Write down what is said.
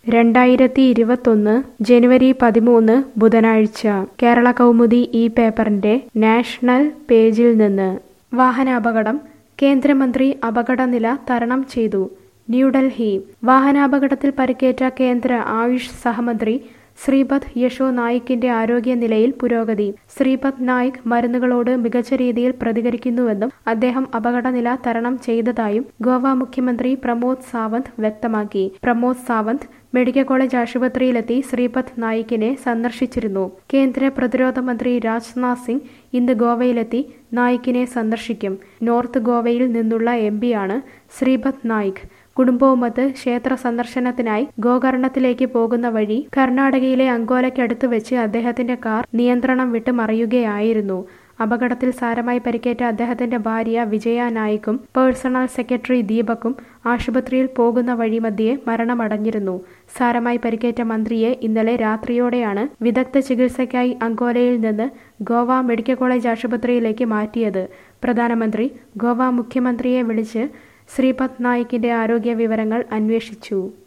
രണ്ടായിരത്തി ഇരുപത്തൊന്ന് ജനുവരി പതിമൂന്ന് ബുധനാഴ്ച കേരള കൗമുദി ഈ പേപ്പറിന്റെ നാഷണൽ പേജിൽ നിന്ന് വാഹനാപകടം കേന്ദ്രമന്ത്രി അപകടനില തരണം ചെയ്തു ന്യൂഡൽഹി വാഹനാപകടത്തിൽ പരിക്കേറ്റ കേന്ദ്ര ആയുഷ് സഹമന്ത്രി ശ്രീപദ് യശോ നായിക്കിന്റെ ആരോഗ്യനിലയിൽ പുരോഗതി ശ്രീപദ് നായിക് മരുന്നുകളോട് മികച്ച രീതിയിൽ പ്രതികരിക്കുന്നുവെന്നും അദ്ദേഹം അപകടനില തരണം ചെയ്തതായും ഗോവ മുഖ്യമന്ത്രി പ്രമോദ് സാവന്ത് വ്യക്തമാക്കി പ്രമോദ് സാവന്ത് മെഡിക്കൽ കോളേജ് ആശുപത്രിയിലെത്തി ശ്രീപദ് നായിക്കിനെ സന്ദർശിച്ചിരുന്നു കേന്ദ്ര പ്രതിരോധ മന്ത്രി രാജ്നാഥ് സിംഗ് ഇന്ന് ഗോവയിലെത്തി നായിക്കിനെ സന്ദർശിക്കും നോർത്ത് ഗോവയിൽ നിന്നുള്ള എം പിയാണ് ശ്രീപദ് നായിക് കുടുംബവുമൊത്ത് ക്ഷേത്ര സന്ദർശനത്തിനായി ഗോകർണത്തിലേക്ക് പോകുന്ന വഴി കർണാടകയിലെ അങ്കോലയ്ക്കടുത്ത് വെച്ച് അദ്ദേഹത്തിന്റെ കാർ നിയന്ത്രണം വിട്ട് മറിയുകയായിരുന്നു അപകടത്തിൽ സാരമായി പരിക്കേറ്റ അദ്ദേഹത്തിന്റെ ഭാര്യ വിജയ നായിക്കും പേഴ്സണൽ സെക്രട്ടറി ദീപക്കും ആശുപത്രിയിൽ പോകുന്ന വഴിമധ്യേ മരണമടഞ്ഞിരുന്നു സാരമായി പരിക്കേറ്റ മന്ത്രിയെ ഇന്നലെ രാത്രിയോടെയാണ് വിദഗ്ധ ചികിത്സയ്ക്കായി അങ്കോലയിൽ നിന്ന് ഗോവ മെഡിക്കൽ കോളേജ് ആശുപത്രിയിലേക്ക് മാറ്റിയത് പ്രധാനമന്ത്രി ഗോവ മുഖ്യമന്ത്രിയെ വിളിച്ച് ശ്രീപദ് നായിക്കിന്റെ ആരോഗ്യ വിവരങ്ങൾ അന്വേഷിച്ചു